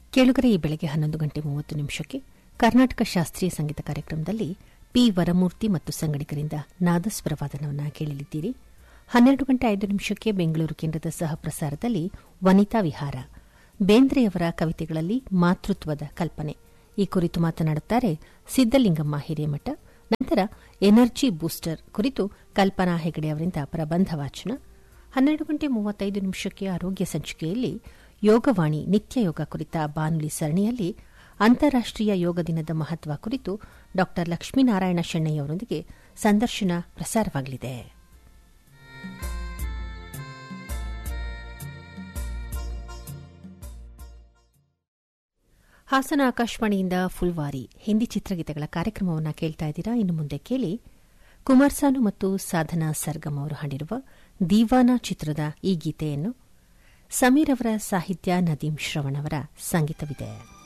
ಕೇಳುಗರೆ ಈ ಬೆಳಗ್ಗೆ ಹನ್ನೊಂದು ಗಂಟೆ ಮೂವತ್ತು ನಿಮಿಷಕ್ಕೆ ಕರ್ನಾಟಕ ಶಾಸ್ತ್ರೀಯ ಸಂಗೀತ ಕಾರ್ಯಕ್ರಮದಲ್ಲಿ ಪಿ ವರಮೂರ್ತಿ ಮತ್ತು ಸಂಗಡಿಗರಿಂದ ನಾದಸ್ವರವಾದನವನ್ನು ಕೇಳಲಿದ್ದೀರಿ ಹನ್ನೆರಡು ಗಂಟೆ ಐದು ನಿಮಿಷಕ್ಕೆ ಬೆಂಗಳೂರು ಕೇಂದ್ರದ ಸಹ ಪ್ರಸಾರದಲ್ಲಿ ವನಿತಾ ವಿಹಾರ ಬೇಂದ್ರೆಯವರ ಕವಿತೆಗಳಲ್ಲಿ ಮಾತೃತ್ವದ ಕಲ್ಪನೆ ಈ ಕುರಿತು ಮಾತನಾಡುತ್ತಾರೆ ಸಿದ್ದಲಿಂಗಮ್ಮ ಹಿರೇಮಠ ನಂತರ ಎನರ್ಜಿ ಬೂಸ್ಟರ್ ಕುರಿತು ಕಲ್ಪನಾ ಹೆಗಡೆ ಅವರಿಂದ ಪ್ರಬಂಧ ವಾಚನ ಹನ್ನೆರಡು ಗಂಟೆ ಮೂವತ್ತೈದು ನಿಮಿಷಕ್ಕೆ ಆರೋಗ್ಯ ಸಂಚಿಕೆಯಲ್ಲಿ ಯೋಗವಾಣಿ ನಿತ್ಯ ಯೋಗ ಕುರಿತ ಬಾನುಲಿ ಸರಣಿಯಲ್ಲಿ ಅಂತಾರಾಷ್ಟೀಯ ಯೋಗ ದಿನದ ಮಹತ್ವ ಕುರಿತು ಡಾ ಲಕ್ಷ್ಮೀನಾರಾಯಣ ಶೆಣ್ಣಯ್ಯವರೊಂದಿಗೆ ಸಂದರ್ಶನ ಪ್ರಸಾರವಾಗಲಿದೆ ಹಾಸನ ಆಕಾಶವಾಣಿಯಿಂದ ಫುಲ್ವಾರಿ ಹಿಂದಿ ಚಿತ್ರಗೀತೆಗಳ ಕಾರ್ಯಕ್ರಮವನ್ನು ಕೇಳ್ತಾ ಇದ್ದೀರಾ ಇನ್ನು ಮುಂದೆ ಕೇಳಿ ಕುಮಾರ್ಸಾನು ಮತ್ತು ಸಾಧನಾ ಸರ್ಗಮ್ ಅವರು ಹಾಡಿರುವ ದೀವಾನಾ ಚಿತ್ರದ ಈ ಗೀತೆಯನ್ನು ಸಮೀರ್ ಅವರ ಸಾಹಿತ್ಯ ನದೀಂ ಶ್ರವಣ್ ಅವರ ಸಂಗೀತವಿದೆ